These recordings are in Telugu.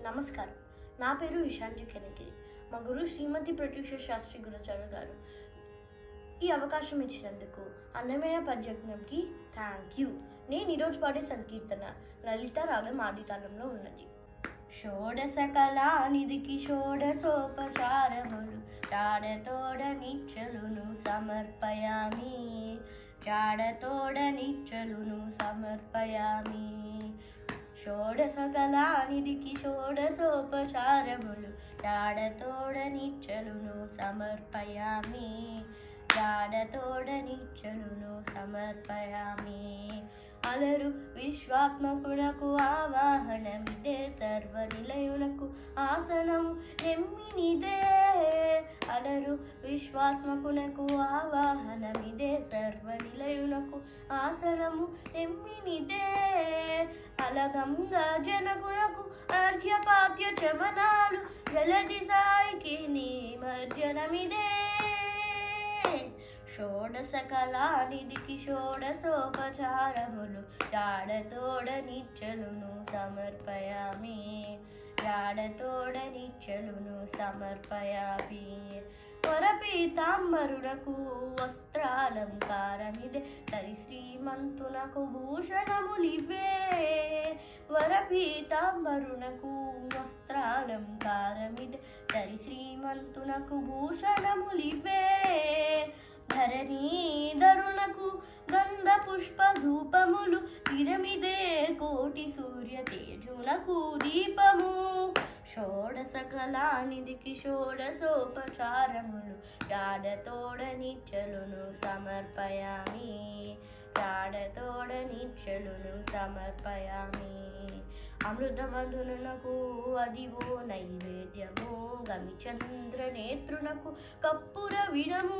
నమస్కారం నా పేరు ఇషాంజి కెనగిరి మా గురువు శ్రీమతి ప్రత్యూష శాస్త్రి గురచారు గారు ఈ అవకాశం ఇచ్చినందుకు అన్నమయ్య పద్యజ్ఞంకి థ్యాంక్ యూ నేను ఈరోజు పాడే సంకీర్తన లలిత రాగం ఆదితాళంలో ఉన్నది షోడశ కళానిధికి షోడశోపచారములు చాడతోడ నిచ్చలును సమర్పయామి చాడతోడ నిచ్చలును సమర్పయామి షోడశ కళానిధికి షోడశోపచారములు చాడతోడ నిచ్చలును సమర్పయామి చాడతోడ నిచ్చలును సమర్పయామి అలరు విశ్వాత్మకునకు ఆవాహనమిదే సర్వనిలయునకు ఆసనము నెమ్మినిదే అలరు విశ్వాత్మకునకు ఆవాహనమిదే సర్వనిలయునకు ఆసనము నెమ్మినిదే అలగంగా జనకునకు అర్ఘ్యపాత్య చమనాలు జలది సాయికి నిమజ్జనమిదే షోడశ కళానిధికి షోడశోపచారములు జాడతోడ నిచ్చలును సమర్పయామి జాడతోడ నిచ్చలును సమర్పయామి వరపీతాంబరునకు వస్త్రాలంకారమిదే సరి శ్రీమంతునకు భూషణములివే వరపీతాంబరునకు వస్త్రాలంకారమిదే సరి శ్రీమంతునకు భూషణములివే ధరణీధరునకు గంధ పుష్ప ధూపములు తిరమిదే కోటి సూర్య తేజునకు దీపము షోడశ కళానిధికి షోడశోపచారములు జాడతోడ నిచ్చలును సమర్పయామి జాడతోడ నిచ్చలును సమర్పయామి అమృతమధునకు అదివో నైవేద్యము గమిచంద్ర నేత్రునకు కప్పుర విడము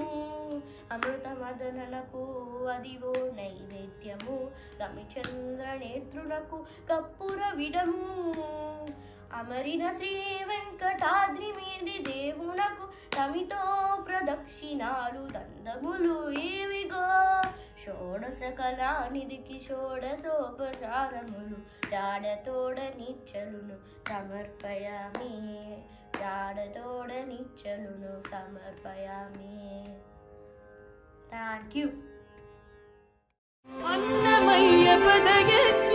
అమృతమదనకు అదివో నైవేద్యము గమిచంద్ర నేత్రునకు కప్పుర విడము అమరిన శ్రీ వెంకటాద్రి మీది దేవునకు తమితో ప్రదక్షిణాలు దండములు ఏవిగో షోడశ కళానిధికి షోడశోపచారములు జాడతోడ నిచ్చలును సమర్పయామి జాడతోడ నిచ్చలును సమర్పయామి థ్యాంక్ యూ అన్నమయ్య పదయజ్ఞ